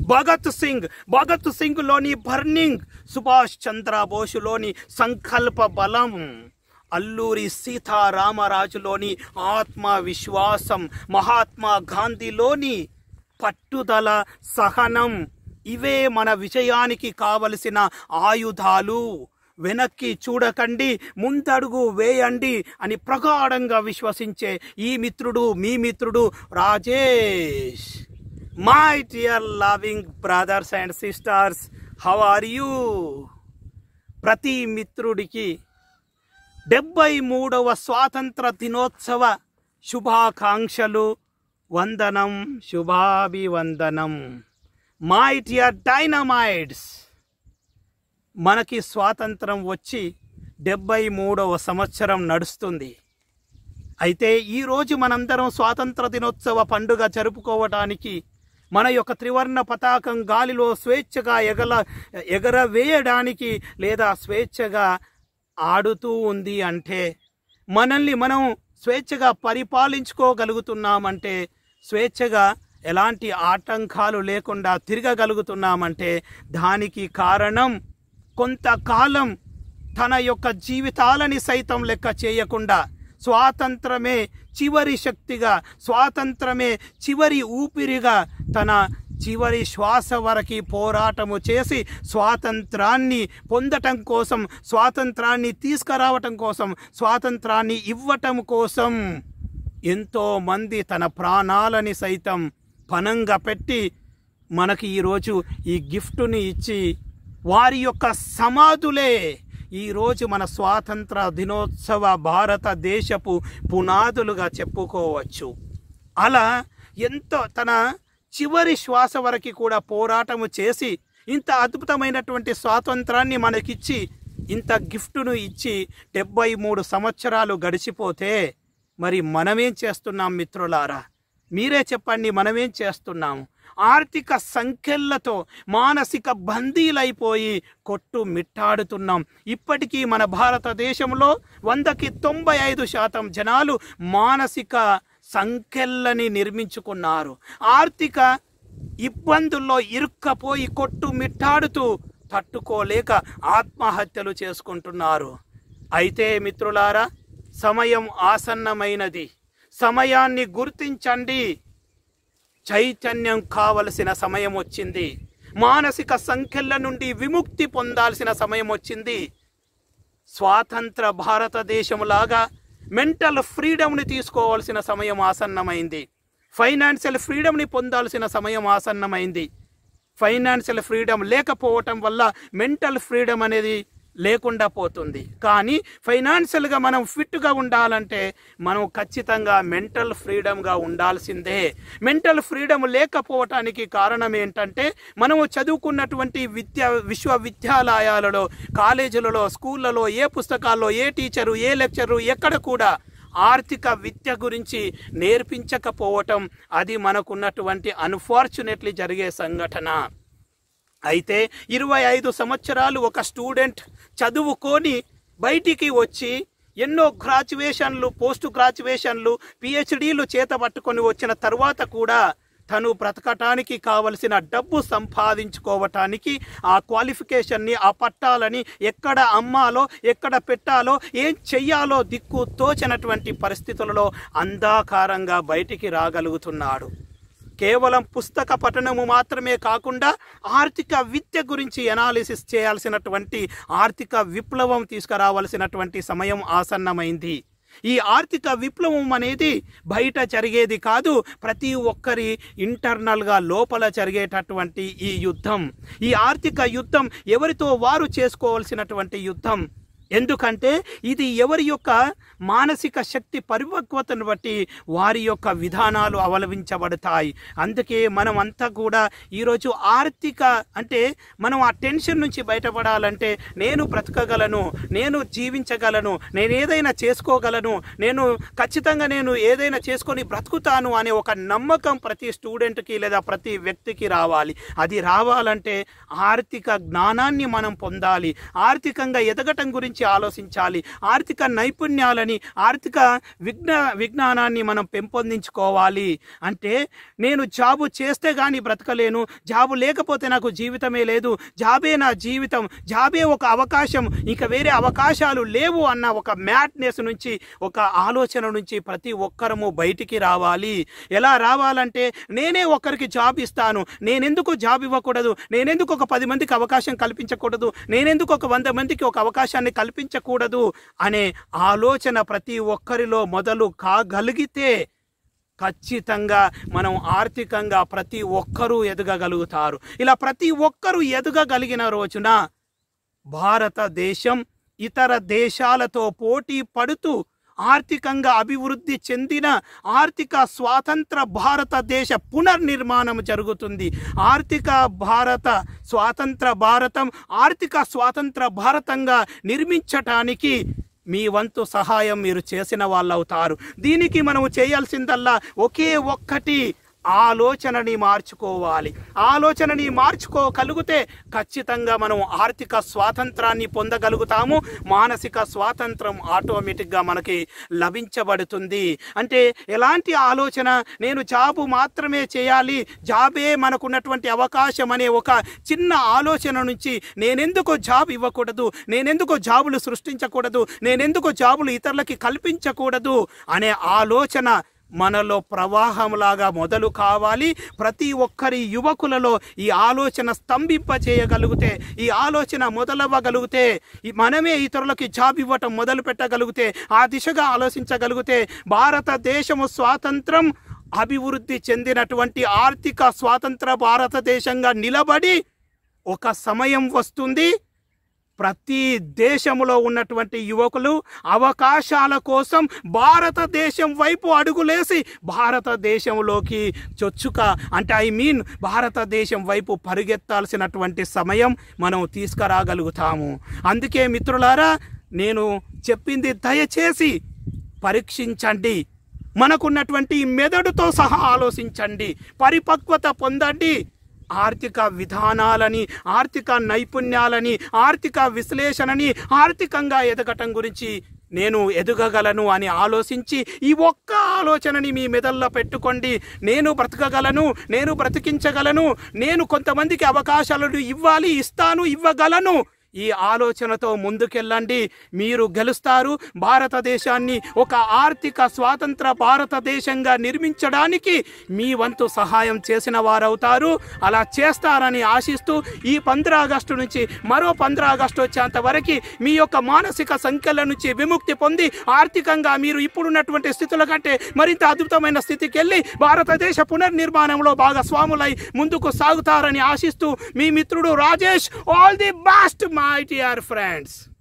భగత్ సింగ్ భగత్ సింగ్ లోని బర్నింగ్ సుభాష్ చంద్రబోసులోని సంకల్ప బలం అల్లూరి సీతారామరాజులోని ఆత్మవిశ్వాసం మహాత్మా గాంధీలోని పట్టుదల సహనం ఇవే మన విజయానికి కావలసిన ఆయుధాలు వెనక్కి చూడకండి ముందడుగు వేయండి అని ప్రగాఢంగా విశ్వసించే ఈ మిత్రుడు మీ మిత్రుడు Rajesh my dear loving brothers and sisters how are you ప్రతి మిత్రుడికి డెబ్బై మూడవ స్వాతంత్ర దినోత్సవ శుభాకాంక్షలు వందనం శుభాభివందనం మై డియర్ డైనమైడ్స్ మనకి స్వాతంత్రం వచ్చి డెబ్బై మూడవ సంవత్సరం నడుస్తుంది అయితే ఈరోజు మనందరం స్వాతంత్ర దినోత్సవ పండుగ జరుపుకోవటానికి మన యొక్క త్రివర్ణ పతాకం గాలిలో స్వేచ్ఛగా ఎగల ఎగరవేయడానికి లేదా స్వేచ్ఛగా ఆడుతూ ఉంది అంటే మనల్ని మనం స్వేచ్ఛగా పరిపాలించుకోగలుగుతున్నామంటే స్వేచ్ఛగా ఎలాంటి ఆటంకాలు లేకుండా తిరగగలుగుతున్నామంటే దానికి కారణం కొంతకాలం తన యొక్క జీవితాలని సైతం లెక్క చేయకుండా స్వాతంత్రమే చివరి శక్తిగా స్వాతంత్రమే చివరి ఊపిరిగా తన చివరి శ్వాస వరకు పోరాటము చేసి స్వాతంత్రాన్ని పొందటం కోసం స్వాతంత్రాన్ని తీసుకురావటం కోసం స్వాతంత్రాన్ని ఇవ్వటం కోసం ఎంతో మంది తన ప్రాణాలని సైతం పనంగా పెట్టి మనకి ఈరోజు ఈ గిఫ్ట్ని ఇచ్చి వారి యొక్క సమాధులే ఈరోజు మన స్వాతంత్ర దినోత్సవ భారతదేశపు పునాదులుగా చెప్పుకోవచ్చు అలా ఎంతో తన చివరి శ్వాస వరకు కూడా పోరాటము చేసి ఇంత అద్భుతమైనటువంటి స్వాతంత్రాన్ని మనకిచ్చి ఇంత గిఫ్ట్ను ఇచ్చి డెబ్బై మూడు సంవత్సరాలు గడిచిపోతే మరి మనమేం చేస్తున్నాం మిత్రులారా మీరే చెప్పండి మనమేం చేస్తున్నాము ఆర్థిక సంఖ్యలతో మానసిక బందీలైపోయి కొట్టు మిట్టాడుతున్నాం ఇప్పటికీ మన భారతదేశంలో వందకి తొంభై ఐదు శాతం జనాలు మానసిక సంఖ్యలని నిర్మించుకున్నారు ఆర్థిక ఇబ్బందుల్లో ఇరుక్కపోయి కొట్టు మిట్టాడుతూ తట్టుకోలేక ఆత్మహత్యలు చేసుకుంటున్నారు అయితే మిత్రులారా సమయం ఆసన్నమైనది సమయాన్ని గుర్తించండి చైతన్యం కావలసిన సమయం వచ్చింది మానసిక సంఖ్యల నుండి విముక్తి పొందాల్సిన సమయం వచ్చింది స్వాతంత్ర భారతదేశంలాగా మెంటల్ ఫ్రీడమ్ని తీసుకోవాల్సిన సమయం ఆసన్నమైంది ఫైనాన్షియల్ ఫ్రీడమ్ని పొందాల్సిన సమయం ఆసన్నమైంది ఫైనాన్షియల్ ఫ్రీడమ్ లేకపోవటం వల్ల మెంటల్ ఫ్రీడమ్ అనేది లేకుండా పోతుంది కానీ ఫైనాన్షియల్గా మనం ఫిట్గా ఉండాలంటే మనం ఖచ్చితంగా మెంటల్ ఫ్రీడమ్గా ఉండాల్సిందే మెంటల్ ఫ్రీడమ్ లేకపోవటానికి కారణం ఏంటంటే మనము చదువుకున్నటువంటి విద్యా విశ్వవిద్యాలయాలలో కాలేజీలలో స్కూళ్ళలో ఏ పుస్తకాల్లో ఏ టీచరు ఏ లెక్చరు ఎక్కడ కూడా ఆర్థిక విద్య గురించి నేర్పించకపోవటం అది మనకున్నటువంటి అన్ఫార్చునేట్లీ జరిగే సంఘటన అయితే ఇరవై ఐదు సంవత్సరాలు ఒక స్టూడెంట్ చదువుకొని బయటికి వచ్చి ఎన్నో గ్రాడ్యుయేషన్లు పోస్ట్ గ్రాడ్యుయేషన్లు పిహెచ్డీలు చేత పట్టుకొని వచ్చిన తర్వాత కూడా తను బ్రతకటానికి కావలసిన డబ్బు సంపాదించుకోవటానికి ఆ క్వాలిఫికేషన్ని ఆ పట్టాలని ఎక్కడ అమ్మాలో ఎక్కడ పెట్టాలో ఏం చెయ్యాలో దిక్కు తోచనటువంటి పరిస్థితులలో అంధాకారంగా బయటికి రాగలుగుతున్నాడు కేవలం పుస్తక పఠనము మాత్రమే కాకుండా ఆర్థిక విద్య గురించి ఎనాలిసిస్ చేయాల్సినటువంటి ఆర్థిక విప్లవం తీసుకురావాల్సినటువంటి సమయం ఆసన్నమైంది ఈ ఆర్థిక విప్లవం అనేది బయట జరిగేది కాదు ప్రతి ఒక్కరి ఇంటర్నల్గా లోపల జరిగేటటువంటి ఈ యుద్ధం ఈ ఆర్థిక యుద్ధం ఎవరితో వారు చేసుకోవాల్సినటువంటి యుద్ధం ఎందుకంటే ఇది ఎవరి యొక్క మానసిక శక్తి పరిపక్వతను బట్టి వారి యొక్క విధానాలు అవలంబించబడతాయి అందుకే మనం అంతా కూడా ఈరోజు ఆర్థిక అంటే మనం ఆ టెన్షన్ నుంచి బయటపడాలంటే నేను బ్రతకగలను నేను జీవించగలను నేను ఏదైనా చేసుకోగలను నేను ఖచ్చితంగా నేను ఏదైనా చేసుకొని బ్రతుకుతాను అనే ఒక నమ్మకం ప్రతి స్టూడెంట్కి లేదా ప్రతి వ్యక్తికి రావాలి అది రావాలంటే ఆర్థిక జ్ఞానాన్ని మనం పొందాలి ఆర్థికంగా ఎదగటం గురించి గురించి ఆలోచించాలి ఆర్థిక నైపుణ్యాలని ఆర్థిక విజ్ఞా విజ్ఞానాన్ని మనం పెంపొందించుకోవాలి అంటే నేను జాబు చేస్తే కానీ బ్రతకలేను జాబు లేకపోతే నాకు జీవితమే లేదు జాబే నా జీవితం జాబే ఒక అవకాశం ఇక వేరే అవకాశాలు లేవు అన్న ఒక మ్యాట్నెస్ నుంచి ఒక ఆలోచన నుంచి ప్రతి ఒక్కరము బయటికి రావాలి ఎలా రావాలంటే నేనే ఒక్కరికి జాబ్ ఇస్తాను నేనెందుకు జాబ్ ఇవ్వకూడదు నేనెందుకు ఒక పది మందికి అవకాశం కల్పించకూడదు నేనెందుకు ఒక వంద మందికి ఒక అవకాశాన్ని కల్పించకూడదు అనే ఆలోచన ప్రతి ఒక్కరిలో మొదలు కాగలిగితే ఖచ్చితంగా మనం ఆర్థికంగా ప్రతి ఒక్కరూ ఎదగగలుగుతారు ఇలా ప్రతి ఒక్కరూ ఎదగగలిగిన రోజున భారతదేశం ఇతర దేశాలతో పోటీ పడుతూ ఆర్థికంగా అభివృద్ధి చెందిన ఆర్థిక స్వాతంత్ర భారతదేశ పునర్నిర్మాణం జరుగుతుంది ఆర్థిక భారత స్వాతంత్ర భారతం ఆర్థిక స్వాతంత్ర భారతంగా నిర్మించటానికి మీ వంతు సహాయం మీరు చేసిన వాళ్ళు అవుతారు దీనికి మనము చేయాల్సిందల్లా ఒకే ఒక్కటి ఆలోచనని మార్చుకోవాలి ఆలోచనని మార్చుకోగలిగితే ఖచ్చితంగా మనం ఆర్థిక స్వాతంత్రాన్ని పొందగలుగుతాము మానసిక స్వాతంత్రం ఆటోమేటిక్గా మనకి లభించబడుతుంది అంటే ఎలాంటి ఆలోచన నేను జాబు మాత్రమే చేయాలి జాబే మనకున్నటువంటి అవకాశం అనే ఒక చిన్న ఆలోచన నుంచి నేనెందుకు జాబ్ ఇవ్వకూడదు నేనెందుకు జాబులు సృష్టించకూడదు నేనెందుకు జాబులు ఇతరులకి కల్పించకూడదు అనే ఆలోచన మనలో ప్రవాహంలాగా మొదలు కావాలి ప్రతి ఒక్కరి యువకులలో ఈ ఆలోచన స్తంభింప చేయగలిగితే ఈ ఆలోచన మొదలవ్వగలిగితే ఈ మనమే ఇతరులకి జాబ్ ఇవ్వటం మొదలు పెట్టగలిగితే ఆ దిశగా ఆలోచించగలిగితే భారతదేశము స్వాతంత్రం అభివృద్ధి చెందినటువంటి ఆర్థిక స్వాతంత్ర భారతదేశంగా నిలబడి ఒక సమయం వస్తుంది ప్రతి దేశంలో ఉన్నటువంటి యువకులు అవకాశాల కోసం భారతదేశం వైపు అడుగులేసి భారతదేశంలోకి చొచ్చుక అంటే ఐ మీన్ భారతదేశం వైపు పరిగెత్తాల్సినటువంటి సమయం మనం తీసుకురాగలుగుతాము అందుకే మిత్రులారా నేను చెప్పింది దయచేసి పరీక్షించండి మనకున్నటువంటి మెదడుతో సహా ఆలోచించండి పరిపక్వత పొందండి ఆర్థిక విధానాలని ఆర్థిక నైపుణ్యాలని ఆర్థిక విశ్లేషణని ఆర్థికంగా ఎదగటం గురించి నేను ఎదగగలను అని ఆలోచించి ఈ ఒక్క ఆలోచనని మీ మెదల్లో పెట్టుకోండి నేను బ్రతకగలను నేను బ్రతికించగలను నేను కొంతమందికి అవకాశాలను ఇవ్వాలి ఇస్తాను ఇవ్వగలను ఈ ఆలోచనతో ముందుకెళ్ళండి మీరు గెలుస్తారు భారతదేశాన్ని ఒక ఆర్థిక స్వాతంత్ర భారతదేశంగా నిర్మించడానికి మీ వంతు సహాయం చేసిన వారవుతారు అలా చేస్తారని ఆశిస్తూ ఈ పంద్రా ఆగస్టు నుంచి మరో పంద్రా ఆగస్టు వచ్చేంత వరకు మీ యొక్క మానసిక సంఖ్యల నుంచి విముక్తి పొంది ఆర్థికంగా మీరు ఇప్పుడున్నటువంటి స్థితుల కంటే మరింత అద్భుతమైన స్థితికి వెళ్ళి భారతదేశ పునర్నిర్మాణంలో భాగస్వాములై ముందుకు సాగుతారని ఆశిస్తూ మీ మిత్రుడు Rajesh all the best my dear friends